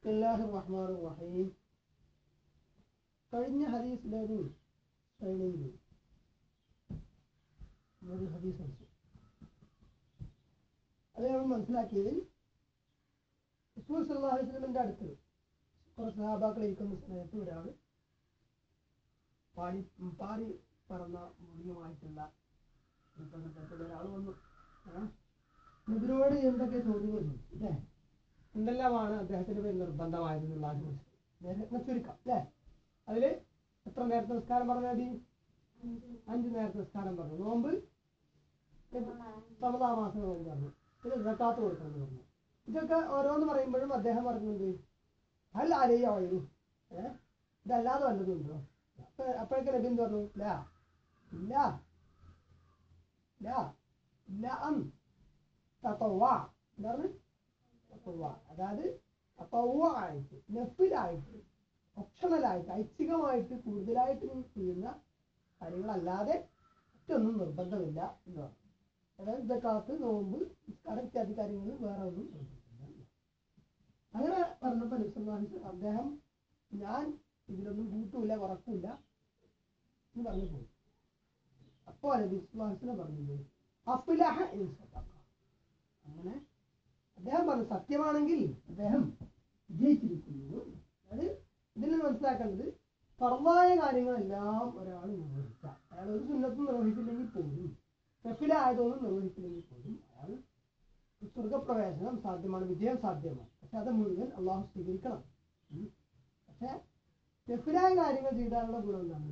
ബിസ്മില്ലാഹി റഹ്മാൻ റഹീം കഴിഞ്ഞ ഹദീസിലെ ഒരു ശ്രേണിയിൽ ഒരു ഹദീസ് പഠിച്ചു അത് നമ്മൾ മനസ്സിലാക്കിയത് റസൂൽ സല്ലല്ലാഹു അലൈഹി വസല്ലമയുടെ അടുത്ത് കുറച്ച് സഹാബാക്കൾ ഇരിക്കുന്ന സമയത്ത് ഒരാൾ പാടി പാടി പറന്ന മുടിയുമായിട്ടുള്ള ഒരു പ്രകൃതത്തിലുള്ള ഒരാൾ വന്നു ഏ? ഇതിനോട് എന്തൊക്കെ ചോദ്യങ്ങൾ ചോദിച്ചു അല്ലേ എന്തെല്ലാമാണ് അദ്ദേഹത്തിന്റെ പേര് നിർബന്ധമായത് എന്നുള്ള നേരെ ചുരുക്കാം അല്ലേ അതില് എത്ര നേരത്തെ നിസ്കാരം പറഞ്ഞ മതി അഞ്ച് നേരത്തെ നിസ്കാരം പറഞ്ഞു നോമ്പ് റമദാ മാസം നോമ്പ് പറഞ്ഞു പിന്നെ സക്കാത്ത് കൊടുക്കണം എന്ന് പറഞ്ഞു ഇതൊക്കെ ഓരോന്ന് പറയുമ്പോഴും അദ്ദേഹം പറഞ്ഞിട്ടുണ്ട് അല്ല ആരെയും വഴി ഏഹ് ഇതല്ലാതെ വല്ലതും ഉണ്ടോ അപ്പൊ അപ്പോഴൊക്കെ നബി എന്ത് പറഞ്ഞു ഇല്ല ഇല്ല ഇല്ല ഇല്ല അം തത്തവ എന്താണ് തത്തവ അതായത് തത്തവ ആയിട്ട് നെഫിലായിട്ട് ഓപ്ഷണലായിട്ട് ഐച്ഛികമായിട്ട് കൂടുതലായിട്ട് നീ ചെയ്യുന്ന കാര്യങ്ങളല്ലാതെ മറ്റൊന്നും നിർബന്ധമില്ല എന്ന് പറഞ്ഞു അതായത് ഇതൊക്കെ നോമ്പ് നിസ്കാരം ഇത്യാദി കാര്യങ്ങൾ വേറെ ഒന്നും നിർബന്ധമില്ല അങ്ങനെ പറഞ്ഞപ്പോൾ നബിസ്വല്ലാഹി അദ്ദേഹം ഞാൻ ഇതിലൊന്നും കൂട്ടൂല കുറക്കൂല എന്ന് പറഞ്ഞു പോയി അപ്പോൾ നബിസ്വല്ലാഹിനെ പറഞ്ഞത് അഫ്ലഹ ഇൻ സദഖ അങ്ങനെ അദ്ദേഹം പറഞ്ഞു സത്യമാണെങ്കിൽ അദ്ദേഹം വിജയിച്ചിരിക്കുന്നു അത് ഇതിൽ നിന്ന് മനസ്സിലാക്കേണ്ടത് ഫർവായ കാര്യങ്ങളെല്ലാം ഒരാൾ നിർവഹിക്കാം അയാൾ ഒരു സുന്നത്തും നിർവഹിച്ചില്ലെങ്കിൽ പോലും റഫിലായതൊന്നും നിർവഹിച്ചില്ലെങ്കിൽ പോലും അയാൾ സ്വർഗപ്രവേശനം സാധ്യമാണ് വിജയം സാധ്യമാണ് പക്ഷെ അത് മുഴുവൻ അള്ളാഹു സ്വീകരിക്കണം ഉം. പക്ഷെ റഫിലായ കാര്യങ്ങൾ ചെയ്താലുള്ള ഗുണം എന്താണ്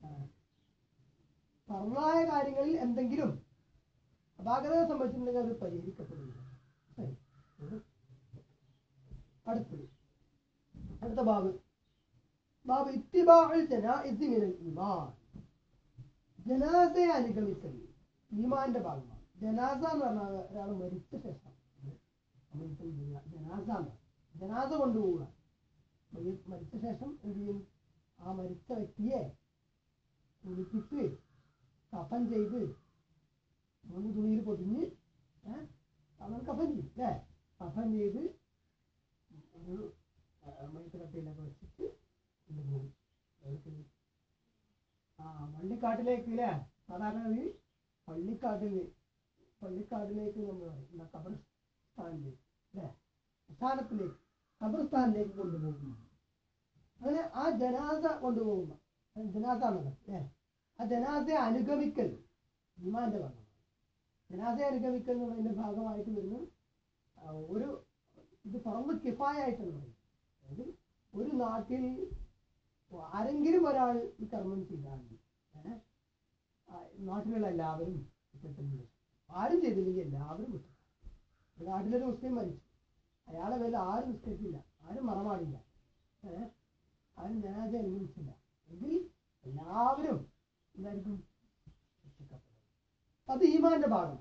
ഫർവായ കാര്യങ്ങളിൽ എന്തെങ്കിലും അപാകത സംഭവിച്ചിട്ടുണ്ടെങ്കിൽ അത് പരിഹരിക്കപ്പെടുന്നു ശരി. ഉം. അടുത്തത് അടുത്ത ബാബ് ബാബ് ഇത്തിബാഉൽ ജനാഇസ് മിനൽ ഈമാൻ ജനാസയെ അനുഗമിക്കൽ ഈമാന്റെ ഭാഗമാണ് ജനാസ എന്ന് പറഞ്ഞാൽ ഒരാൾ മരിച്ച ശേഷം നമ്മളിപ്പോൾ ജന- ജനാസ എന്ന് പറയും. ജനാസ കൊണ്ടുപോവുക മയ്യ- മരിച്ച ശേഷം എന്ത് ചെയ്യും ആ മരിച്ച വ്യക്തിയെ കുളിപ്പിച്ച് കഫൻ ചെയ്ത് മൂന്ന് തുണിയിൽ പൊതിഞ്ഞ് ഏഹ് അവൻ കഫൻ ചെയ്യും അല്ലേ കഫൻ ചെയ്ത് ഒരു മൈത്ത് കട്ടയിലൊക്കെ വെച്ചിട്ട് കൊണ്ടുപോകും എവിടേക്ക്? ആ പള്ളിക്കാട്ടിലേക്ക് അല്ലേ സാധാരണ ഈ പള്ളിക്കാട്ടിൽ പള്ളിക്കാട്ടിലേക്ക് നമ്മൾ പറയും എന്നാ ഖബർസ്ഥാനിലേക്ക് അല്ലേ സ്ഥാനത്തിലേക്ക് ഖബർസ്ഥാനിലേക്ക് കൊണ്ടുപോകുന്നു അങ്ങനെ ആ ജനാസ കൊണ്ടുപോകുന്ന ജനാസ എന്നത് അല്ലേ ആ ജനാസയെ അനുഗമിക്കൽ ഇമാന്റെ ഭാഗമാണ് ജനാസയെ അനുഗമിക്കൽ എന്നുള്ളതിന്റെ ഭാഗമായിട്ട് വരുന്ന ആ, ഒരു ഇത് പറമ്പ് കിഫായായിട്ടാണ് പറയുന്നത് അതായത് ഒരു നാട്ടിൽ ആരെങ്കിലും ഒരാൾ ഈ കർമ്മം ചെയ്താൽ ഏഹ്, ആ, നാട്ടിലുള്ള എല്ലാവരും കുറ്റത്തിന് ആരും ചെയ്തില്ലെങ്കിൽ എല്ലാവരും കുറ്റം ഒരു നാട്ടിലൊരു മുസ്ലിം മരിച്ചു അയാളെ പേരിൽ ആരും നിസ്കരിച്ചില്ല ആരും മറമാടില്ല ഏഹ് ആരും ജനാജ അനുഭവിച്ചില്ല എങ്കിൽ എല്ലാവരും എന്തായിരിക്കും ശിക്ഷിക്കപ്പെടും അത് ഈമാന്റെ ഭാഗമാണ്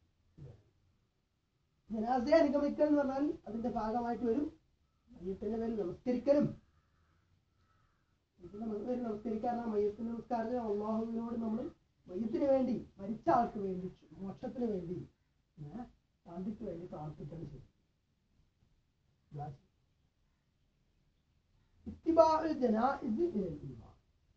ജനാസയെ അനുഗമിക്കൽ എന്ന് പറഞ്ഞാൽ അതിന്റെ ഭാഗമായിട്ട് വരും മയ്യത്തിന്റെ പേരിൽ നമസ്കരിക്കലും മയ്യത്തിന്റെ പേരിൽ നമസ്കരിക്കാറുള്ള മയ്യത്തിന്റെ നമസ്കാരത്തിന് അള്ളാഹുവിനോട് നമ്മൾ മയ്യത്തിന് വേണ്ടി മരിച്ച ആൾക്ക് വേണ്ടി മോക്ഷത്തിന് വേണ്ടി ഏ, ശാന്തിക്ക് വേണ്ടി പ്രാർത്ഥിക്കണം ചെയ്യും ദുആ ചെയ്യും. ഇത്തിബാഉൽ ജനാഇസ് മിനൽ ഈമാൻ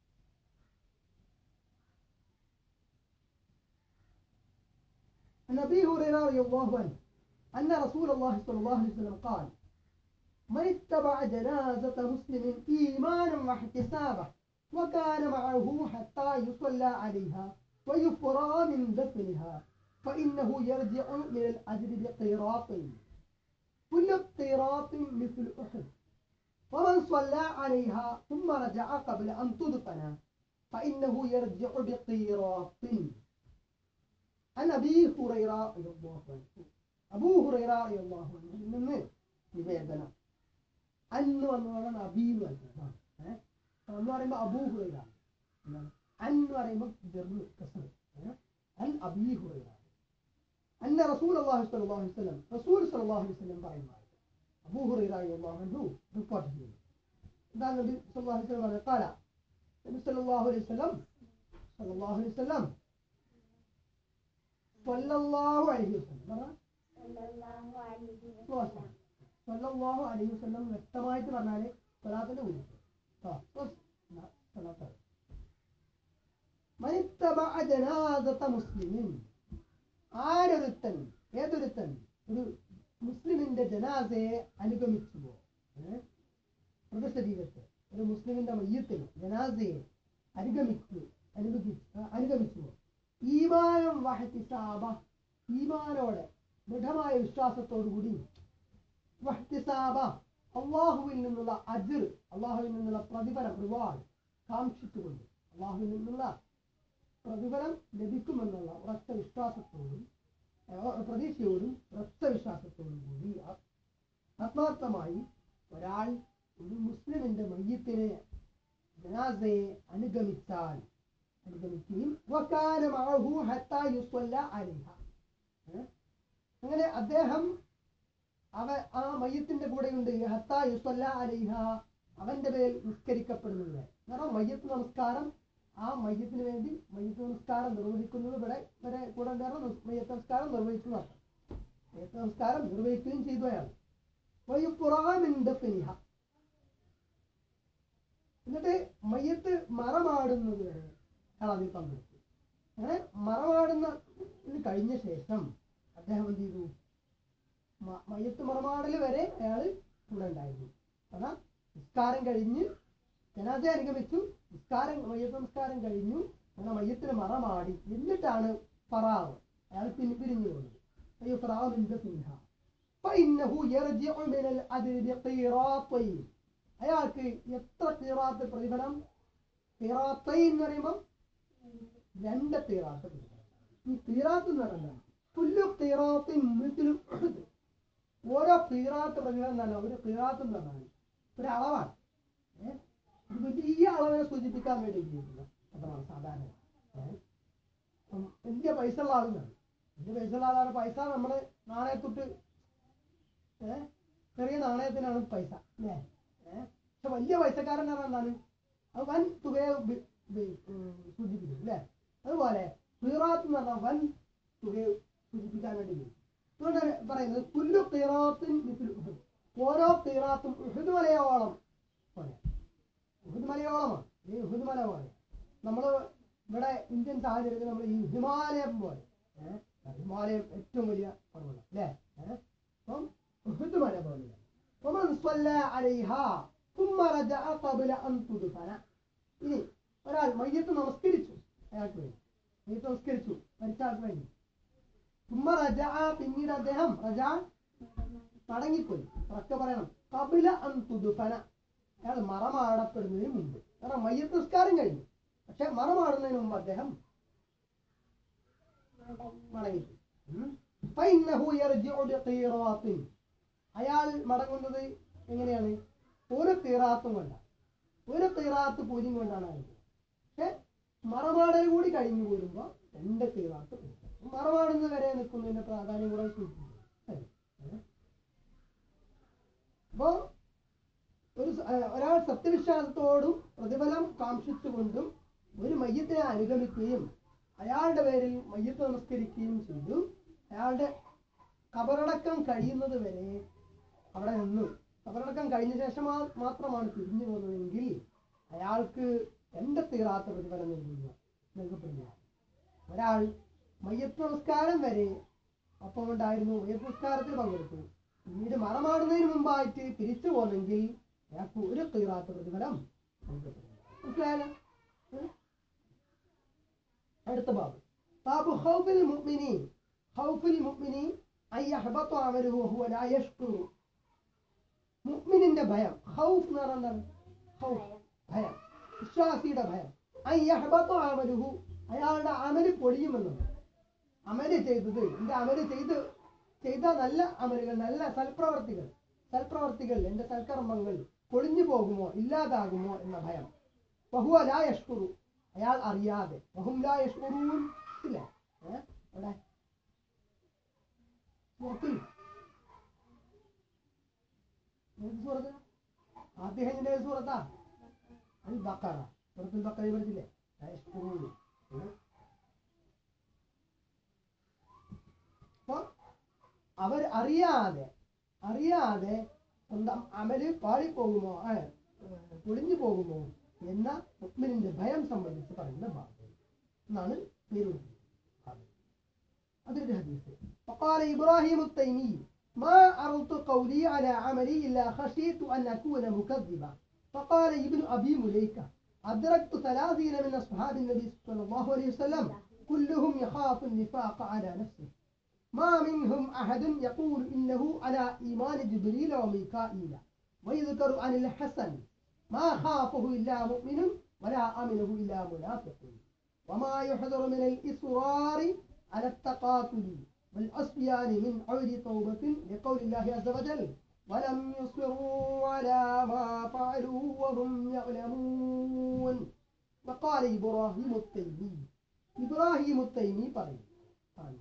عن ابي هريره رضي الله عنه ان رسول الله صلى الله عليه وسلم قال من اتبع جنازة مسلم إيمانا واحتسابا وكان معه حتى يصلى عليها ويفرى من دفنها فإنه يرجع من الأجر بقيراط كل قيراط مثل أحد ومن صلى عليها ثم رجع قبل أن تدفن فإنه يرجع بقيراط عن أبي هريرة رضي الله عنه أبو هريرة رضي الله عنه من നിവേദനം അന്ന് വന്നു പറഞ്ഞാൽ അബി എന്ന് പറയുന്നത് ഏഹ് എന്ന് പറയുമ്പോൾ അബൂ ഹുറൈറ എന്താണ് അൻ എന്ന് പറയുമ്പോൾ ജെർമ് കസർ ഏഹ് അൻ അബീ ഹുറൈറ അന്ന റസൂൽ അള്ളാഹു സ്വല്ലല്ലാഹു അലൈഹി വസല്ലം റസൂൽ സ്വല്ലല്ലാഹു അലൈഹി വസല്ലം പറയുന്നത് അബൂ ഹുറൈറ റളിയല്ലാഹു അൻഹു റിപ്പോർട്ട് ചെയ്യുന്നു എന്താണ് നബി സല്ലല്ലാഹു അലൈഹി വസല്ലം പറഞ്ഞത് قال നബി സല്ലല്ലാഹു അലൈഹി വസല്ലം സല്ലല്ലാഹു അലൈഹി വസല്ലം സല്ലല്ലാഹു അലൈഹി വസല്ലം പറ സല്ലല്ലാഹു അലൈഹി വസല്ലം സല്ലല്ലാഹു അലൈഹി വസല്ലം വ്യക്തമായിട്ട് പറഞ്ഞാല് സ്വലാത്തിന്റെ കൂലി ആ, ഉസ്, ന, സ്വലാത്താണ്. മനിത്തബഅ ജനാസത മുസ്ലിമിൻ ആരൊരുത്തൻ ഏതൊരുത്തൻ ഒരു മുസ്ലിമിന്റെ ജനാസയെ അനുഗമിച്ചുവോ ഏഹ്? മൃതശരീരത്തെ ഒരു മുസ്ലിമിന്റെ മയ്യത്തിന് ജനാസയെ അനുഗമിച്ചു അനുഗമി അനുഗമിച്ചുവോ ഈമാനം വഹത്തിസാബ ഈമാനോടെ ദൃഢമായ വിശ്വാസത്തോടു കൂടി വഹ്തിസാബ അള്ളാഹുവിൽ നിന്നുള്ള അജിർ അള്ളാഹുവിൽ നിന്നുള്ള പ്രതിഫലം റിവാർഡ് കാക്ഷിച്ചുകൊണ്ട് അള്ളാഹുവിൽ നിന്നുള്ള പ്രതിഫലം ലഭിക്കുമെന്നുള്ള ഉറച്ച വിശ്വാസത്തോടും ഏഹ്, പ്രതീക്ഷയോടും ഉറച്ച വിശ്വാസത്തോടും കൂടി ആ- ആത്മാർത്ഥമായി ഒരാൾ ഒരു മുസ്ലിമിന്റെ മയ്യത്തിനെ ജനാസയെ അനുഗമിച്ചാൽ അനുഗമിക്കുകയും വക്കാന മഅഹു ഹത്താ യുസ്വല്ല അലൈഹ ഏഹ്? അങ്ങനെ അദ്ദേഹം അവ ആ മയ്യത്തിന്റെ കൂടെയുണ്ട് ഹത്താ യുസ്വല്ല അലൈഹ അവന്റെ പേരിൽ നിസ്കരിക്കപ്പെടുന്നത് കാരണം മയ്യത്ത് നമസ്കാരം ആ മയ്യത്തിന് വേണ്ടി മയ്യത്ത് നമസ്കാരം നിർവഹിക്കുന്നത് ഇവിടെ ഇവരെ കൂടെ ഉണ്ടായിരുന്ന മയ്യത്ത് നമസ്കാരം നിർവഹിക്കുന്ന അർത്ഥം മയ്യത്ത് നമസ്കാരം നിർവഹിക്കുകയും ചെയ്തു അയാൾ വയുപ്പുറാമിന്റെ ഫിനിഹ എന്നിട്ട് മയ്യത്ത് മറമാടുന്നത് വരെ അയാൾ അതിൽ പങ്കെടുത്തു അങ്ങനെ മറമാടുന്ന ഇത് കഴിഞ്ഞ ശേഷം അദ്ദേഹം എന്ത് ചെയ്തു മ- മയ്യത്ത് മറമാടൽ വരെ അയാൾ കൂടെ ഉണ്ടായിരുന്നു കാരണം നിസ്കാരം കഴിഞ്ഞ് ജനാസ അനുഗമിച്ചു നിസ്കാരം മയ്യത്ത് നമസ്കാരം കഴിഞ്ഞു അങ്ങനെ മയ്യത്തിന് മറമാടി എന്നിട്ടാണ് ഫറാവ് അയാൾ പിൻ പിരിഞ്ഞു പോകുന്നത് അയ്യോ ഫറാവിന്റെ സിൻഹ فإنه يرجع من الأجر بقيراطين അയാൾക്ക് എത്ര കീറാത്ത് പ്രതിഫലം കീറാത്തൈ എന്ന് പറയുമ്പോൾ രണ്ട് കീറാത്ത് പ്രതിഫലം ഈ കീറാത്ത് എന്ന് പറയുന്നത് പുല്ലു കീറാത്തിൻ മിഥിലും ഉഹുദ്. ഓരോ കീറാത്ത് പ്രതിഫലം എന്നല്ല ഒരു കീറാത്ത് എന്ന് പറഞ്ഞാൽ ഒരു അളവാണ് ഏ? ഒരു വലിയ അളവിനെ സൂചിപ്പിക്കാൻ വേണ്ടി ഉപയോഗിക്കുന്ന പദമാണ് സാധാരണ ഏ? ഉം, വലിയ പൈസ ഉള്ള ആളുകളാണ് വലിയ പൈസ ഉള്ള ആളാണ് പൈസ നമ്മള് നാണയത്തൊട്ട് ഏഹ് ചെറിയ നാണയത്തിനാണ് പൈസ അല്ലേ ഏഹ് പക്ഷെ വലിയ പൈസക്കാരൻ എന്ന് പറഞ്ഞാൽ എന്താണ് അത് വൻ തുകയെ ഉപ- ഉപ- ഉം, സൂചിപ്പിക്കും അല്ലേ അതുപോലെ ഖീറാത്ത് എന്ന് പറഞ്ഞാൽ വൻ തുകയെ സൂചിപ്പിക്കാൻ വേണ്ടി ഉപയോഗിക്കും അതുകൊണ്ടാണ് പറയുന്നത് പുല്ലു ഖീറാത്തിൻ മിഥിലു ഉഹുദ്. ഓരോ ഖീറാത്തും ഉഹുദ് മലയോളം പോലെ ഉഹുദ് മലയോളമാണ് ഈ ഉഹുദ് മല പോലെ നമ്മൾ ഇവിടെ ഇന്ത്യൻ സാഹചര്യത്തിൽ നമ്മൾ ഈ ഹിമാലയം പോലെ ഏഹ് ഹിമാലയം ഏറ്റവും വലിയ പർവ്വതം അല്ലേ ഏഹ് അപ്പം ഉഹുദ് മല പോലെയാണ് ومن صلى عليها ثم رجع قبل أن تدفن ഇനി ഒരാൾ മയ്യത്ത് നമസ്കരിച്ചു അയാൾക്ക് വേണ്ടി മയ്യത്ത് നമസ്കരിച്ചു മരിച്ച ആൾക്ക് വേണ്ടി തുമ്മ റജ പിന്നീട് അദ്ദേഹം റജ മടങ്ങിപ്പോയി ഉറക്കെ പറയണം കപില അൻ തുതുഫന അയാൾ മറമാടപ്പെടുന്നതിന് മുമ്പ് കാരണം മയ്യത്ത് നിസ്കാരം കഴിഞ്ഞു പക്ഷെ മറമാടുന്നതിന് മുമ്പ് അദ്ദേഹം മടങ്ങിപ്പോയി ഉം. فإنه يرجع بقيراط അയാൾ മടങ്ങുന്നത് എങ്ങനെയാണ് ഒരു തീറാത്തും കൊണ്ട ഒരു തീറാത്ത് പൂജ്യം കൊണ്ടാണ് അയാൾ പക്ഷെ മറമാടൽ കൂടി കഴിഞ്ഞു പോരുമ്പോ രണ്ട് തീറാത്ത് പൂജ്യം. മറമാടുന്നത് വരെ നിൽക്കുന്നതിന്റെ പ്രാധാന്യം കൂടെ സൂചിപ്പിക്കും ശരി. ഏ? അപ്പോ ഒരു സ- ഏ, ഒരാൾ സത്യവിശ്വാസത്തോടും പ്രതിഫലം കാക്ഷിച്ചുകൊണ്ടും ഒരു മയ്യത്തിനെ അനുഗമിക്കുകയും അയാളുടെ പേരിൽ മയ്യത്ത് നമസ്കരിക്കുകയും ചെയ്തു അയാളുടെ കബറടക്കം കഴിയുന്നത് വരെ അവിടെ നിന്നു കബറടക്കം കഴിഞ്ഞ ശേഷം മാ- മാത്രമാണ് പിരിഞ്ഞു പോകുന്നതെങ്കിൽ അയാൾക്ക് എന്റെ തീറാത്ത പ്രതിഫലം നൽകുക നൽകപ്പെടുക ഒരാൾ മയ്യത്ത് നമസ്കാരം വരെ ഒപ്പം ഉണ്ടായിരുന്നു മയ്യത്ത് നമസ്കാരത്തിൽ പങ്കെടുത്തു പിന്നീട് മറമാടുന്നതിന് മുമ്പായിട്ട് തിരിച്ചു പോന്നെങ്കിൽ അയാൾക്ക് ഒരു തീറാത്ത പ്രതിഫലം നൽകപ്പെടുക മനസ്സിലായാലോ ഉം? അടുത്ത ബാബ് ബാബു ഹൗഫിൽ മുഅ്മിനി ഹൗഫിൽ മുഅ്മിനി അൻ യഹ്ബത അമലുഹു വഹുവ ലാ യഷ്കുറു മുഅ്മിനിന്റെ ഭയം ഹൗഫ് എന്ന് പറഞ്ഞാൽ എന്താണ് ഹൗഫ് ഭയം വിശ്വാസിയുടെ ഭയം അൻ യഹ്ബത അമലുഹു അയാളുടെ അമല് പൊളിയുമെന്നത് അമല് ചെയ്തത് എന്റെ അമല് ചെയ്ത് ചെയ്ത നല്ല അമലുകൾ നല്ല സൽപ്രവർത്തികൾ സൽപ്രവർത്തികൾ എന്റെ സൽക്കർമ്മങ്ങൾ പൊളിഞ്ഞു പോകുമോ ഇല്ലാതാകുമോ എന്ന ഭയം ബഹുവ ലാ യഷ്കുറു അയാൾ അറിയാതെ വഹും ലാ യഷ്കുറൂൻ ഇല്ലേ ഏ? എവിടെ സൂറത്തിൽ ഏത് സൂറത്ത് ആദ്യഹന്റെ ഏത് സൂറത്താ അൽ ബക്കറ സൂറത്തുൽ ബക്കറ പഠിച്ചില്ലേ ലാ യഷ്കുറൂൻ ഏ? അപ്പൊ അവർ അറിയാതെ അറിയാതെ സ്വന്തം അമല് പാളിപ്പോകുമോ ആ, ഏ, പൊളിഞ്ഞു പോകുമോ എന്ന മുഅ്മിനിന്റെ ഭയം സംബന്ധിച്ച് പറയുന്ന ഭാഗം എന്നാണ് പേര് കൊടുത്തിരിക്കുന്നത് അതൊരു ഹദീസ് وقال إبراهيم التيمي ما عرضت قولي على عملي إلا خشيت أن أكون مكذبا فقال ابن أبي مليكة أدركت ثلاثين من أصحاب النبي صلى الله عليه وسلم كلهم يخاف النفاق على نفسه ما منهم أحد يقول إنه على إيمان جبريل وميكائيل ويذكر عن الحسن ما خافه إلا مؤمن ولا أمنه إلا منافق وما يحذر من الإصرار على التقاتل والعصيان من عود توبة لقول الله عز وجل ولم يصروا على ما فعلوا وهم يعلمون وقال إبراهيم التيمي إبراهيم التيمي പറയും പറഞ്ഞു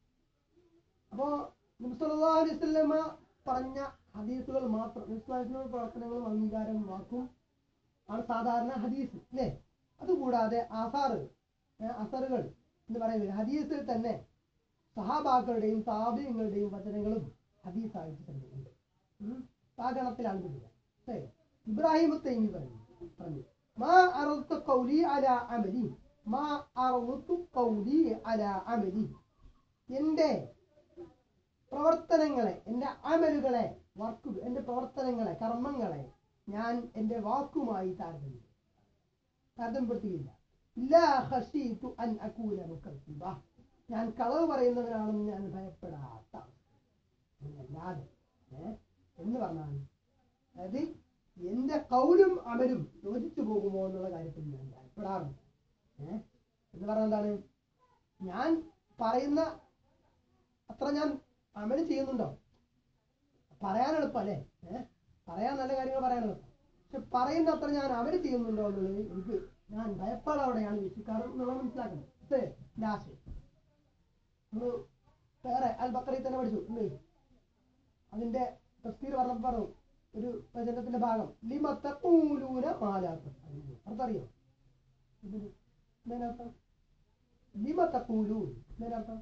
അപ്പോ നബിസല്ലല്ലാഹു അലൈഹി വസല്ലമ പറഞ്ഞ ഹദീസുകൾ മാത്രം നബിസ്വലാസ്ലമ പ്രവർത്തനങ്ങളും അംഗീകാരം വാക്കും ആണ് സാധാരണ ഹദീസ് അല്ലേ അതുകൂടാതെ ആസാറ് അസറുകൾ എന്ന് പറയുന്നത് ഹദീസിൽ തന്നെ സഹാബാക്കളുടെയും താബിയങ്ങളുടെയും വചനങ്ങളും ഹദീസായിട്ട് തന്നെ ഉണ്ട് ഉം. ആ ഗണത്തിലാണ് വരിക ശരി. ഇബ്രാഹിം തൈമി പറഞ്ഞു പറഞ്ഞു മാ അറുത്തു കൗലി അല അമലി മാ അറുത്തു കൗലി അല അമലി എൻ്റെ പ്രവർത്തനങ്ങളെ എൻ്റെ അമലുകളെ വർക്ക് എൻ്റെ പ്രവർത്തനങ്ങളെ കർമ്മങ്ങളെ ഞാൻ എൻ്റെ വാക്കുമായി താരതമ്യം താരതമ്യപ്പെടുത്തുകയില്ല ഇല്ലാ ഖശീതു അൻ അകൂന മുക്കദ്ദിബ ഞാൻ കളവ് പറയുന്നവനാണെന്ന് ഞാൻ ഭയപ്പെടാത്ത അല്ലാതെ ഏ എന്ന് പറഞ്ഞാൽ അതായത് എന്റെ കൗലും അമലും യോജിച്ചു പോകുമോ എന്നുള്ള കാര്യത്തിൽ ഞാൻ ഭയപ്പെടാറുണ്ട് ഏ എന്ന് പറഞ്ഞാൽ എന്താണ് ഞാൻ പറയുന്ന അത്ര ഞാൻ അമല് ചെയ്യുന്നുണ്ടോ പറയാൻ എളുപ്പം അല്ലേ ഏഹ് പറയാൻ നല്ല കാര്യങ്ങൾ പറയാൻ എളുപ്പം പക്ഷെ പറയുന്ന അത്ര ഞാൻ അമല് ചെയ്യുന്നുണ്ടോ എന്നുള്ളത് എനിക്ക് ഞാൻ ഭയപ്പാടവിടെയാണ് വീക്ഷിക്കാറ് എന്നുള്ളത് മനസ്സിലാക്കണം ഇതേ എൻ്റെ ആശയം നമ്മൾ വേറെ അൽ ബക്കറി തന്നെ പഠിച്ചു അല്ലേ അതിന്റെ തഫ്സീർ പറഞ്ഞപ്പോൾ പറഞ്ഞു ഒരു വചനത്തിന്റെ ഭാഗം ലിമ തഖൂലൂന മാലാത്ത അർത്ഥറിയോ ഇതിന് ഇതിനർത്ഥം ലിമ തഖൂലൂൻ ഇതിനർത്ഥം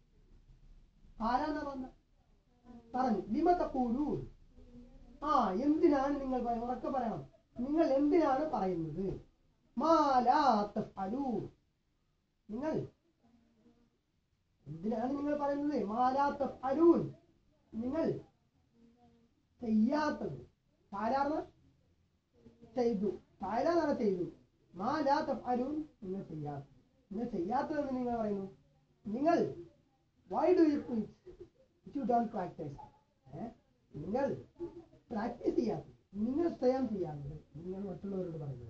ആരാന്നാ പറഞ്ഞ പറഞ്ഞു ലിമ തഖൂലൂൻ ആ എന്തിനാണ് നിങ്ങൾ പറ- ഉറക്കെ പറയണം നിങ്ങൾ എന്തിനാണ് പറയുന്നത് മാലാ തഫ്അലൂൻ നിങ്ങൾ എന്തിനാണ് നിങ്ങൾ പറയുന്നത് മാലാ തഫ്അലൂൻ നിങ്ങൾ ചെയ്യാത്തത് സാധാരണ ചെയ്തു സാധാരണ ചെയ്തു മാലാ തഫ്അലൂൻ നിങ്ങൾ ചെയ്യാത്തത് നിങ്ങൾ ചെയ്യാത്തതെന്ന് നിങ്ങൾ പറയുന്നു നിങ്ങൾ why do you you don't practice നിങ്ങൾ പ്രാക്ടീസ് ചെയ്യാത്തത് നിങ്ങൾ സ്വയം ചെയ്യാത്തത് നിങ്ങൾ മറ്റുള്ളവരോട് പറയുന്നത്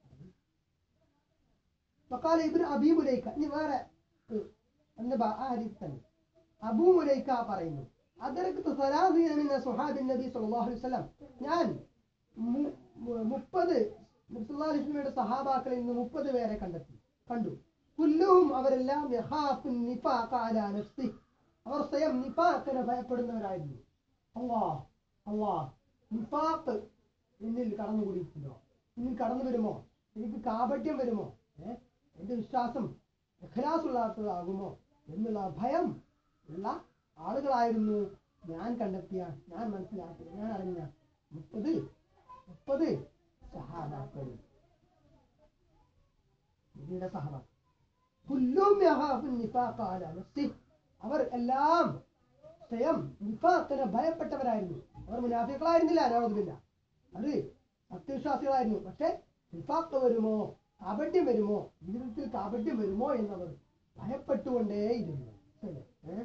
വക്കാല ഇബ്നു അബീ മുലൈക്ക ഇനി വേറെ ഏഹ്, എന്ന ഭാ- ആ ഹദീസ് തന്നെ അബൂ മുലൈക്ക പറയുന്നു അതരക്കത്ത് സലാസീന മിന സുഹാബിൻ നബി സല്ലല്ലാഹു അലൈഹി വസല്ലം ഞാൻ മു- മു- മുപ്പത് നബി സല്ലല്ലാഹു അലൈഹി വസല്ലമയുടെ സഹാബാക്കളിൽ നിന്ന് മുപ്പത് പേരെ കണ്ടെത്തി കണ്ടു കുല്ലുഹും അവരെല്ലാം യഖാഫുൻ നിഫാഖ അലാ നഫ്സി അവർ സ്വയം നിഫാഖിനെ ഭയപ്പെടുന്നവരായിരുന്നു അല്ലാഹ് അല്ലാഹ് നിഫാഖ് എന്നിൽ കടന്നുകൂടിയിട്ടുണ്ടോ എന്നിൽ കടന്നു വരുമോ എനിക്ക് കാപട്യം വരുമോ ഏഹ് എന്റെ വിശ്വാസം ഇഖ്ലാസുള്ളതാകുമോ എന്നുള്ള ഭയം ഉള്ള ആളുകളായിരുന്നു ഞാൻ കണ്ടെത്തിയ ഞാൻ മനസ്സിലാക്കിയ ഞാൻ അറിഞ്ഞ മുപ്പത് മുപ്പത് സഹാബാക്കൾ നബിയുടെ സഹാബ കുല്ലും യഹാഫുൻ നിഫാഖ അലാ നഫ്സി. അവർ എല്ലാം സ്വയം നിഫാഖിനെ ഭയപ്പെട്ടവരായിരുന്നു അവർ മുനാഫികളായിരുന്നില്ല അനാവതുമില്ല അത് സത്യവിശ്വാസികളായിരുന്നു പക്ഷെ നിഫാഖ് വരുമോ കാപട്യം വരുമോ ജീവിതത്തിൽ കാപട്യം വരുമോ എന്നവർ ഭയപ്പെട്ടുകൊണ്ടേയിരുന്നു ശരി, ഏ?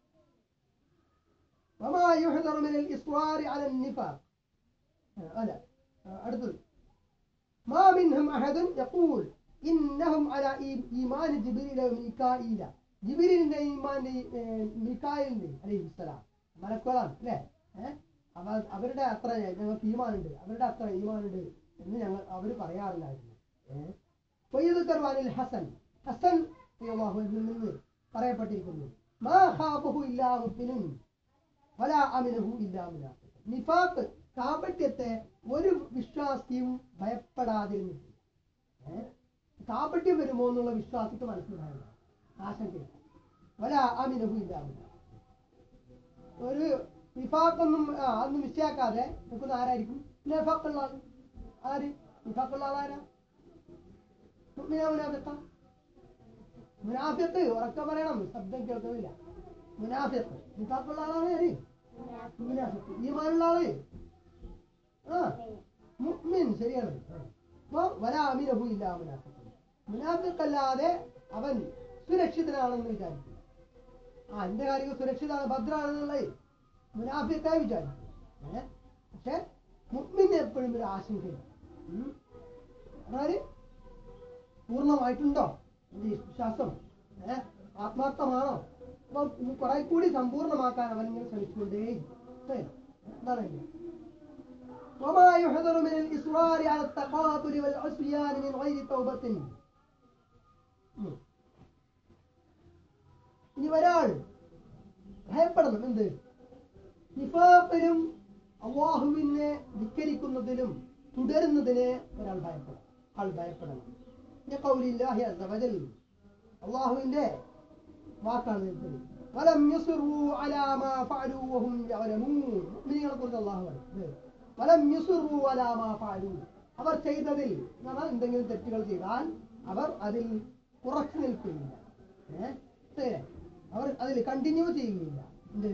وما يحذر من الإصرار على النفاق آه، هذا آه، അടുത്തത് ما منهم أحد يقول إنهم على إي- إيمان جبريل وميكائيل ജിബിരിന്റെ ഈമാന്റെ മിക്കായിലിന്റെ അലൈഹി സ്വലാം മലക്കുകളാണ് അല്ലേ ഏഹ് അവ അവരുടെ അത്ര ഞങ്ങൾക്ക് ഈമാനുണ്ട് അവരുടെ അത്ര ഈമാനുണ്ട് എന്ന് ഞങ്ങൾ അവർ പറയാറില്ലായിരുന്നു ഏഹ് പൊയ്യതുക്കർ വാനിൽ ഹസൻ ഹസൻ റളിയല്ലാഹുവിൽ നിന്ന് പറയപ്പെട്ടിരിക്കുന്നു മാ ഖാബഹു ഇല്ലാ മുഅ്മിനുൻ വലാ അമിനഹു ഇല്ലാ മുനാഫിഖ് നിഫാഖ് കാപട്യത്തെ ഒരു വിശ്വാസിയും ഭയപ്പെടാതിരുന്നിട്ടില്ല ഏഹ് കാപട്യം വരുമോ എന്നുള്ള വിശ്വാസിക്ക് മനസ്സിലായില്ല ആശങ്ക വല അമിനഹു ഇല്ലാ മുനാഫിഖ് ഒരു നിഫാഖൊന്നും ആ അതൊന്നും മിസ്റ്റാക്കാതെ നിൽക്കുന്ന ആരായിരിക്കും നിഫാഖുള്ള ആൾ ആര് നിഫാഖുള്ള ആൾ ആരാ മുഅ്മിനാ മുനാഫിഖാ മുനാഫിഖ് ഉറക്കെ പറയണം ശബ്ദം കേൾക്കുന്നില്ല മുനാഫിഖ് നിഫാഖുള്ള ആളാണ് ആര് മുനാഫിഖ് ഈമാനുള്ള ആള് ആ മുഅ്മിൻ ശരിയാണ് അപ്പൊ വലാ അമിനഹു ഇല്ലാ മുനാഫിഖ് മുനാഫിഖ് അല്ലാതെ അവൻ സുരക്ഷിതനാണെന്ന് വിചാരിക്കും ആ എന്റെ കാര്യങ്ങൾ സുരക്ഷിതാണ് ഭദ്രാണെന്നുള്ളത് മുനാഫിക്കായി വിചാരിക്കും ഏ പക്ഷെ മുഅ്മിന് എപ്പോഴും ഒരു ആശങ്കയില്ല ഉം. അതായത് പൂർണ്ണമായിട്ടുണ്ടോ എന്റെ ഈ വിശ്വാസം ഏ ആത്മാർത്ഥമാണോ അപ്പൊ കുറെ കൂടി സമ്പൂർണ്ണമാക്കാൻ അവൻ ഇങ്ങനെ ശ്രമിച്ചുകൊണ്ടേ എന്താണ് അതിന്റെ? وما يحذر من الإصرار على التقابل والعصيان من غير توبة ഉം. ഇനി ഒരാൾ ഭയപ്പെടണം എന്ത് നിഫാഖിലും അള്ളാഹുവിനെ ധിക്കരിക്കുന്നതിലും തുടരുന്നതിന് ഒരാൾ ഭയപ്പെടണം ആൾ ഭയപ്പെടണം പിന്നെ കൗലില്ലാഹി അസവജൽ അള്ളാഹുവിന്റെ വാക്കാണ് ഇത്. വലം യുസ്റു അലാ മാ ഫഅലു വഹും യഅലമൂൻ മുഅ്മിനീങ്ങളെ കുറിച്ച് അള്ളാഹു പറയുന്നത് വലം യുസ്റു അലാ മാ ഫഅലു അവർ ചെയ്തതിൽ എന്ന് പറഞ്ഞാൽ എന്തെങ്കിലും തെറ്റുകൾ ചെയ്താൽ അവർ അതിൽ ഉറച്ചു നിൽക്കുകയില്ല ഏഹ് ശരി. അവർ അതിൽ കണ്ടിന്യൂ ചെയ്യുകയില്ല എന്ത്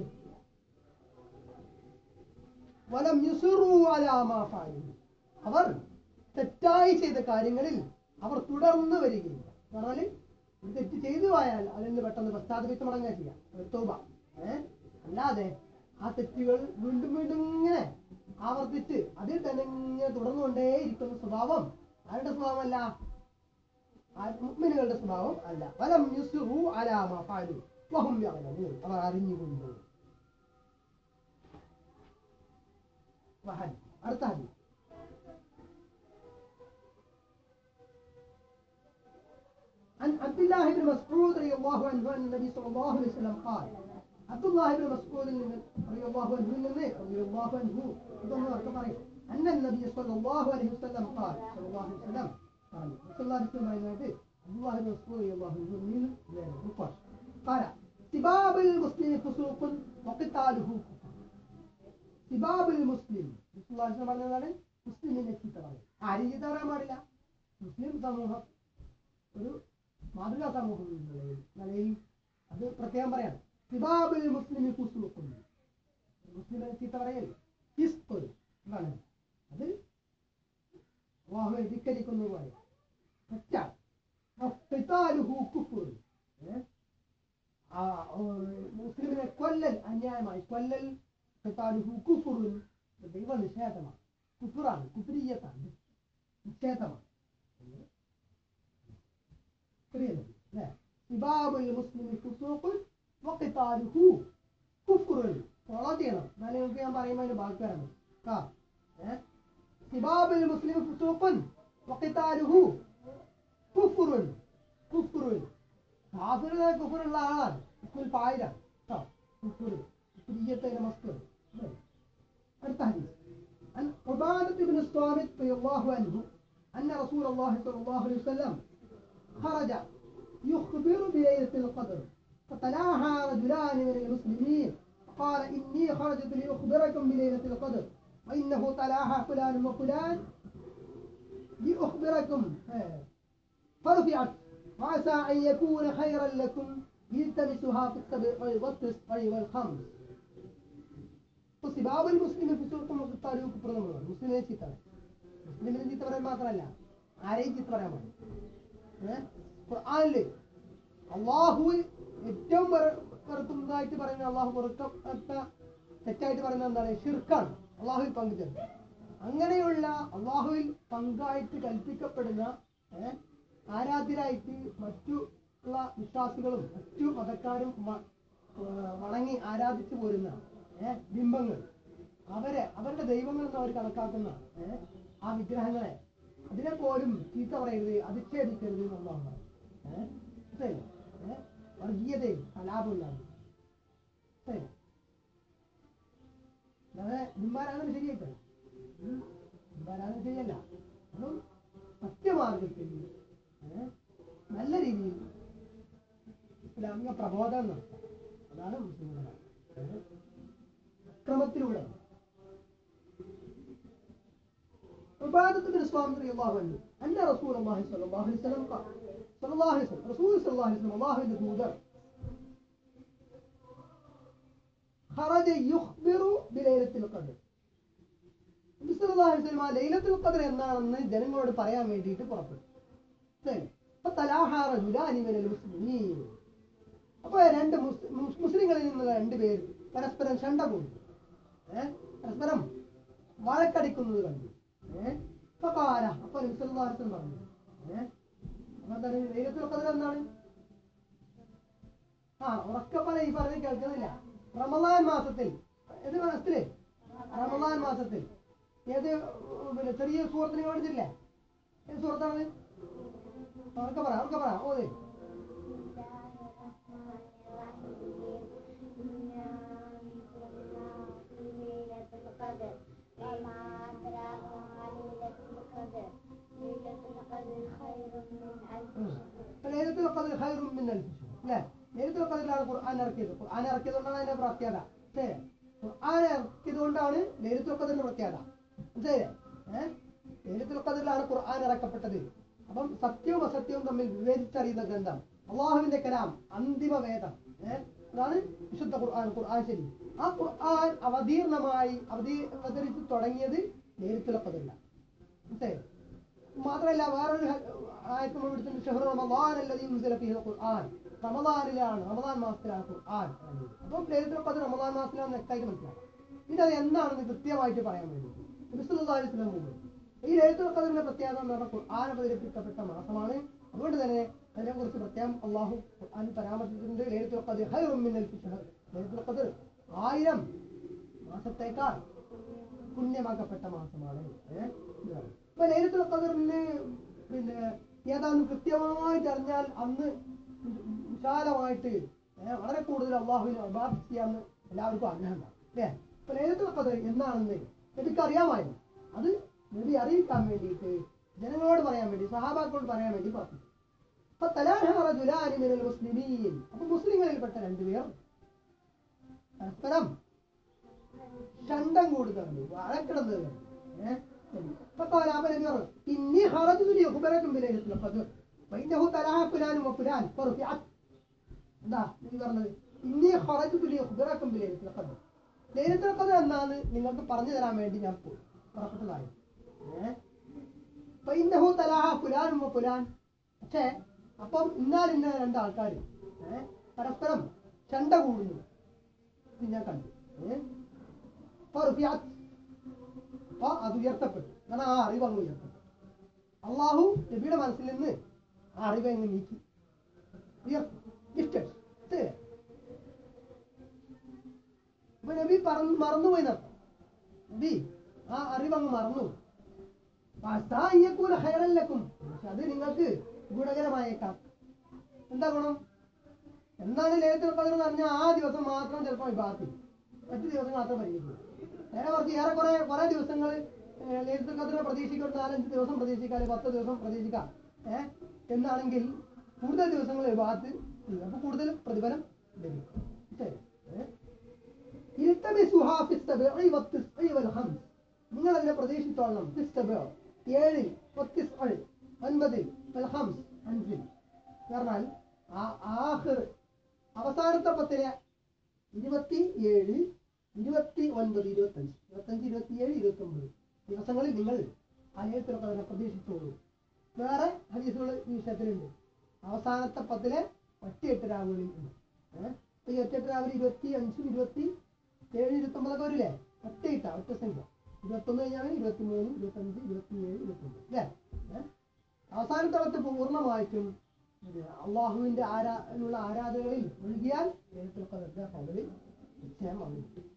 വലം യുസ്റു അലാ മാ ഫഅലു അവർ തെറ്റായി ചെയ്ത കാര്യങ്ങളിൽ അവർ തുടർന്ന് വരികയില്ല എന്ന് പറഞ്ഞാല് ഒരു തെറ്റ് ചെയ്തു പോയാൽ അതിൽ നിന്ന് പെട്ടെന്ന് പശ്ചാത്തപിച്ച് മടങ്ങുക ചെയ്യാം ഒരു തൗബ ഏഹ് അല്ലാതെ ആ തെറ്റുകൾ വീണ്ടും വീണ്ടും ഇങ്ങനെ ആവർത്തിച്ച് അതിൽ തന്നെ ഇങ്ങനെ തുടർന്നുകൊണ്ടേ ഇരിക്കുന്ന സ്വഭാവം ആരുടെ സ്വഭാവമല്ല ആ മുഅ്മിനുകളുടെ സ്വഭാവം അല്ല വലം യുസ്റു അലാ മാ ഫഅലു വഹും യഅലമൂൻ അവർ അറിഞ്ഞുകൊണ്ട് വഹദ് അടുത്ത ഹദീസ് عن عبد الله بن مسعود رضي الله عنه أن النبي صلى الله عليه وسلم قال عبد الله بن مسعود رضي الله عنه من رضي الله عنه يضمن كبري أن النبي صلى الله عليه وسلم قال صلى الله عليه وسلم قال صلى الله عليه وسلم عن عبد الله بن مسعود رضي الله عنه من ذلك قال سباب المسلم فسوق وقتاله كفر സിബാബുൽ മുസ്ലിം വിശ്വാസം പറഞ്ഞതാണ് മുസ്ലിമിനെ ചീത്ത പറയും ആരും ചീത്ത പറയാൻ പാടില്ല മുസ്ലിം സമൂഹം ഒരു മാതൃകാ സമൂഹം എന്ന നിലയിൽ നിലയിൽ അത് പ്രത്യേകം പറയാണ് സിബാബുൽ മുസ്ലിമി കുസുക്കുന്നു മുസ്ലിമിനെ ചീത്ത പറയൽ ഹിസ്പ് എന്താണ് അത് അള്ളാഹുവെ ധിക്കരിക്കുന്നത് പോലെ തെറ്റാണ് അഫ്തിതാലുഹു കുഫ്ർ. ഏ? ആ, ഓ, മുസ്ലിമിനെ കൊല്ലൽ അന്യായമായി കൊല്ലൽ ഖിതാലുഹു കുഫ്റുൻ. ദൈവ നിഷേധമാണ് കുഫറാണ് കുഫ്രീയത്താണ് നിഷേധമാണ് ശരിയല്ലേ അല്ലേ സിബാബുൽ മുസ്ലിമി ഫുസൂഖുൻ വഖിതാലുഹു കുഫ്റുൻ ഫോളോ ചെയ്യണം എന്നാലും നിങ്ങൾക്ക് ഞാൻ പറയുമ്പോൾ അതിന് ബാക്കി വരണം ആ ഏ സിബാബുൽ മുസ്ലിമി ഫുസൂഖുൻ വഖിതാലുഹു കുഫ്റുൻ കുഫ്റുൻ കാഫിറുടെ കുഫറുള്ള ആളാണ് ഇസ്മുൽ ഫായിലാണ് കേട്ടോ കുഫ്റ് കുഫ്രിയത്തിന്റെ മസ്കർ അടുത്ത ഹദീസ് عن عبادة بن الصامت رضي الله عنه أن رسول الله صلى الله عليه وسلم خرج يخبر بليلة القدر فتلاها رجلان من المسلمين فقال إني خرجت لأخبركم بليلة القدر وإنه تلاها فلان وفلان لأخبركم آه، فرفعت وعسى أن يكون خيرا لكم يلتمسها في السبع والتسع والخمس സിബാബ് മുസ്ലിം ഫിസൂക്കും മുഖത്താലും കുപ്രതമാണ് മുസ്ലിമിനെ ചീത്ത മുസ്ലിമിനെ ചീത്ത പറയാൻ മാത്രമല്ല ആരെയും ചീത്ത പറയാൻ പാടില്ല ഏഹ് ഖുർആനില് അള്ളാഹു ഏറ്റവും വെറ- വെറുക്കുന്നതായിട്ട് പറയുന്ന അള്ളാഹു വെറുക്കപ്പെട്ട തെറ്റായിട്ട് പറയുന്നത് എന്താണ് ഷിർക്കാണ് അള്ളാഹുവിൽ പങ്കുചേർന്നത് അങ്ങനെയുള്ള അള്ളാഹുവിൽ പങ്കായിട്ട് കൽപ്പിക്കപ്പെടുന്ന ഏഹ് ആരാധ്യരായിട്ട് മറ്റു ഉള്ള വിശ്വാസികളും മറ്റു മതക്കാരും വ- ഏഹ് വണങ്ങി ആരാധിച്ചു പോരുന്ന ഏഹ് ബിംബങ്ങൾ അവരെ അവരുടെ ദൈവങ്ങൾ എന്ന് അവർ കണക്കാക്കുന്ന ഏഹ് ആ വിഗ്രഹങ്ങളെ അതിനെ പോലും ചീത്ത പറയരുത് അധിക്ഷേപിക്കരുത് എന്നുള്ളതാണ് ഏഹ് ശരി ഏഹ് വർഗീയതയും കലാപവും ഇല്ലാതെ ശരി അല്ലാതെ ബിംബാരാധന ശരിയായിട്ടല്ല ഉം. ബിംബാരാധന ശരിയല്ല അതും സത്യമാർഗത്തിൽ ഏഹ് നല്ല രീതിയിൽ ഇസ്ലാമിക പ്രബോധനം നടത്താം അതാണ് മുസ്ലിങ്ങളുടെ ഏഹ് ക്രമത്തിലൂടെ عبادة بن الصامت رضي الله عنه أن رسول الله صلى الله عليه وسلم قال صلى الله عليه وسلم رسول صلى الله عليه وسلم الله عنده خرج يخبر بليلة القدر നബി സല്ലല്ലാഹു അലൈഹി വസല്ലം ആ ലൈലത്തുൽ ഖദർ എന്നാണെന്ന് ജനങ്ങളോട് പറയാൻ വേണ്ടിയിട്ട് പുറപ്പെട്ടു ശരി. അപ്പൊ തലാഹാ റജുലാനി മിനൽ മുസ്ലിമീൻ. അപ്പൊ രണ്ട് മുസ്- മുസ്- മുസ്ലിങ്ങളിൽ നിന്നുള്ള രണ്ട് പേര് പരസ്പരം ശണ്ട കൂടി ഏഹ് പരസ്പരം വഴക്കടിക്കുന്നത് കണ്ടു ഏഹ് അപ്പൊ കാല അപ്പൊ നബി സല്ലല്ലാഹു അലൈഹി വസല്ലം പറഞ്ഞു ഏഹ് അപ്പൊ എന്താണ് ലൈലത്തുൽ ഖദർ എന്താണ് ആ ഉറക്കപ്പല ഈ പറഞ്ഞ് കേൾക്കുന്നില്ല റമദാൻ മാസത്തിൽ ഏത് മാസത്തില് റമദാൻ മാസത്തിൽ ഏത് ഉം, പിന്നെ ചെറിയ സുഹൃത്തിന് പഠിച്ചില്ല ഏത് സുഹൃത്താണ് ഉറക്ക പറ ഉറക്ക പറ ഓതേ ലൈലത്തുൽ ഖദർ ഖൈറും മിൻ അൽഫ് ശഹർ അല്ലേ ലൈലത്തുൽ ഖദറിലാണ് ഖുർആൻ ഇറക്കിയത് ഖുർആൻ ഇറക്കിയത് കൊണ്ടാണ് അതിന്റെ പ്രത്യേകത ശരി ഖുർആൻ ഇറക്കിയത് കൊണ്ടാണ് ലൈലത്തുൽ ഖദറിന്റെ പ്രത്യേകത മനസ്സിലായില്ലേ ഏഹ് ലൈലത്തുൽ ഖദറിലാണ് ഖുർആൻ ഇറക്കപ്പെട്ടത് അപ്പം സത്യവും അസത്യവും തമ്മിൽ വിവേചിച്ചറിയുന്ന ഗ്രന്ഥം അള്ളാഹുവിന്റെ കലാം അന്തിമ വേദം ഏഹ് അതാണ് വിശുദ്ധ ഖുർആൻ ഖുർആൻ ശരി ആ ഖുർആൻ അവതീർണമായി അവതീ അവതരിച്ച് തുടങ്ങിയത് ലൈലത്തുൽ ഖദറിലാണ് മനസ്സിലായോ മാത്രമല്ല വേറൊരു ആയത്ത് നമ്മൾ എടുത്തിട്ടുണ്ട് ഷഹ്റു റമദാൻ അല്ലദീ ഉൻസില ഫീഹിൽ ഖുർആൻ റമദാനിലാണ് റമദാൻ മാസത്തിലാണ് ഖുർആൻ ഇറങ്ങിയത് അപ്പോൾ ലൈലത്തുൽ ഖദർ റമദാൻ മാസത്തിലാണ് വ്യക്തമായിട്ട് മനസ്സിലാക്കാം പിന്നെ അത് എന്താണെന്ന് കൃത്യമായിട്ട് പറയാൻ വേണ്ടി നബി സല്ലല്ലാഹു അലൈഹി വസല്ലം പറഞ്ഞു ഈ ലൈലത്തുൽ ഖദറിന്റെ പ്രത്യേകത എന്ന് പറഞ്ഞാൽ ഖുർആൻ അവതരിപ്പിക്കപ്പെട്ട മാസമാണ് അതുകൊണ്ട് തന്നെ അതിനെക്കുറിച്ച് പ്രത്യേകം അള്ളാഹു ഖുർആൻ പരാമർശിച്ചിട്ടുണ്ട് ലൈലത്തുൽ ഖദർ ഖൈറും മിൻ അൽഫി ഷഹർ ലൈലത്തുൽ ഖദർ ആയിരം മാസത്തേക്കാൾ പുണ്യമാക്കപ്പെട്ട മാസമാണ് ഏഹ് ഇതാണ്. അപ്പൊ ലൈലത്തുൽ ഖദറിന് പിന്നെ ഏതാണെന്ന് കൃത്യമായിട്ട് അറിഞ്ഞാൽ അന്ന് വിശാലമായിട്ട് ഏഹ് വളരെ കൂടുതൽ അള്ളാഹുവിനെ അബാദ് ചെയ്യാമെന്ന് എല്ലാവർക്കും ആഗ്രഹം ഉണ്ടാവും അല്ലേ അപ്പൊ ലൈലത്തുൽ ഖദർ എന്നാണെന്ന് നബിക്ക് അറിയാമായിരുന്നു അത് നബി അറിയിക്കാൻ വേണ്ടിയിട്ട് ജനങ്ങളോട് പറയാൻ വേണ്ടി സഹാബാക്കളോട് പറയാൻ വേണ്ടി പറഞ്ഞു അപ്പൊ തലാഹ റജുലാനി മിനൽ മുസ്ലിമീൻ അപ്പൊ മുസ്ലിങ്ങളിൽപ്പെട്ട രണ്ടുപേർ പരസ്പരം ചണ്ടം കൂടുതൽ വഴക്കിടുന്നത് ഏഹ് فقال أبا نبي الله إني خرجت لأخبركم بليلة القدر فإنه تلاها فلان وفلان فرفعت എന്താ നീ പറഞ്ഞത് ഇന്നി ഖറജതു ലിയുഖ്ബിറക്കും ബിലൈലത്തുൽ ഖദർ ലൈലത്തുൽ ഖദർ എന്നാണ് നിങ്ങൾക്ക് പറഞ്ഞു തരാൻ വേണ്ടി ഞാൻ പോയി പുറപ്പെട്ടതായി ഏഹ് ഫഇന്നഹു തലാഹ ഫുലാനും വ ഫുലാൻ പക്ഷേ അപ്പം ഇന്നാൽ ഇന്ന രണ്ട് ആൾക്കാർ ഏഹ് പരസ്പരം ചണ്ട കൂടുന്നു ഇത് ഞാൻ കണ്ടു ഏഹ് ഫറുഫിഅത്ത് അപ്പൊ അത് ഉയർത്തപ്പെട്ടു കാരണം ആ അറിവ് അങ്ങ് ഉയർത്തപ്പെട്ടു അള്ളാഹു നബിയുടെ മനസ്സിൽ നിന്ന് ആ അറിവ് അങ്ങ് നീക്കി ഉയർത്തി ലിഫ്റ്റഡ് അപ്പൊ നബി പറന്ന് മറന്നുപോയി നടത്താം നബി ആ അറിവ് അങ്ങ് മറന്നു അയ്യക്കൂല ഹൈറല്ലക്കും പക്ഷെ അത് നിങ്ങൾക്ക് ഗുണകരമായേക്കാം എന്താ ഗുണം എന്താണ് ലേഖത്തിൽ പകരം എന്ന് പറഞ്ഞാൽ ആ ദിവസം മാത്രം ചിലപ്പോൾ വിഭാഗത്തിൽ മറ്റു ദിവസം മാത്രം പരിഹരിക്കും നേരെ കുറച്ച് ഏറെ കുറെ കുറെ ദിവസങ്ങൾ ലേഖത്തിൽ കതിരെ പ്രതീക്ഷിക്കുക ഒരു നാലഞ്ച് ദിവസം പ്രതീക്ഷിക്കാം അല്ലെങ്കിൽ പത്ത് ദിവസം പ്രതീക്ഷിക്കാം ഏഹ് എന്നാണെങ്കിൽ കൂടുതൽ ദിവസങ്ങൾ വിഭാഗത്ത് അപ്പൊ കൂടുതൽ പ്രതിഫലം ലഭിക്കും ശരി ഏഹ് ഇൽത്തമിസുഹാ ഫി السبع والتسع والخمس നിങ്ങൾ അതിനെ പ്രതീക്ഷിച്ചോളണം ഫി السبع ഏഴിൽ والتسع ഒൻപതിൽ والخمس അഞ്ചിൽ പറഞ്ഞാൽ ആ ആഖിർ അവസാനത്തെ പത്തിലെ ഇരുപത്തി ഏഴ് ഇരുപത്തി ഒൻപത് ഇരുപത്തഞ്ച് ഇരുപത്തഞ്ച് ഇരുപത്തിയേഴ് ഇരുപത്തി ഒമ്പത് ദിവസങ്ങളിൽ നിങ്ങൾ അലയത്തിലൊക്കെ അതിനെ പ്രതീക്ഷിച്ചോളൂ വേറെ ഹദീസുകൾ ഈ വിഷയത്തിലുണ്ട് അവസാനത്തെ പത്തിലെ ഒറ്റയെട്ട് രാവുകളിൽ ഉണ്ട് ഏഹ് അപ്പൊ ഈ ഒറ്റയെട്ട് രാവിലെ ഇരുപത്തി അഞ്ചും ഇരുപത്തി ഏഴ് ഇരുപത്തി ഒമ്പതൊക്കെ വരില്ലേ ഒറ്റയിട്ട ഒറ്റ സംഖ്യ ഇരുപത്തൊന്ന് കഴിഞ്ഞാൽ ഇരുപത്തി മൂന്ന് ഇരുപത്തഞ്ച് ഇരുപത്തി ഏഴ് ഇരുപത്തി ഒമ്പത് അല്ലേ ഏഹ് അവസാനത്തെ പത്ത് പൂർണ്ണമായിട്ടും ഇത് അള്ളാഹുവിന്റെ ആരാ ഉള്ള ആരാധനകളിൽ മുഴുകിയാൽ ദൈവത്തിലൊക്കെ പകല് നിശ്ചയം വന്നു